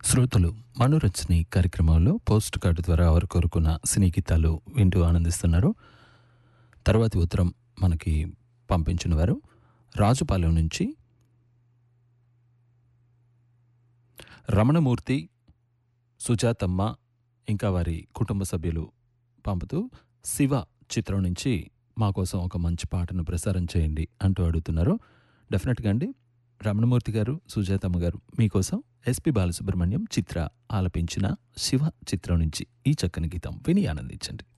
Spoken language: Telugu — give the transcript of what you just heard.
శ్రోతలు మనోరచని కార్యక్రమంలో పోస్ట్ కార్డు ద్వారా వారు కోరుకున్న సినీ గీతాలు వింటూ ఆనందిస్తున్నారు తర్వాతి ఉత్తరం మనకి పంపించిన వారు రాజుపాలెం నుంచి రమణమూర్తి సుజాతమ్మ ఇంకా వారి కుటుంబ సభ్యులు పంపుతూ శివ చిత్రం నుంచి మా కోసం ఒక మంచి పాటను ప్రసారం చేయండి అంటూ అడుగుతున్నారు డెఫినెట్గా అండి రమణమూర్తి గారు సుజాతమ్మ గారు మీకోసం ఎస్పి బాలసుబ్రహ్మణ్యం చిత్ర ఆలపించిన శివ చిత్రం నుంచి ఈ చక్కని గీతం విని ఆనందించండి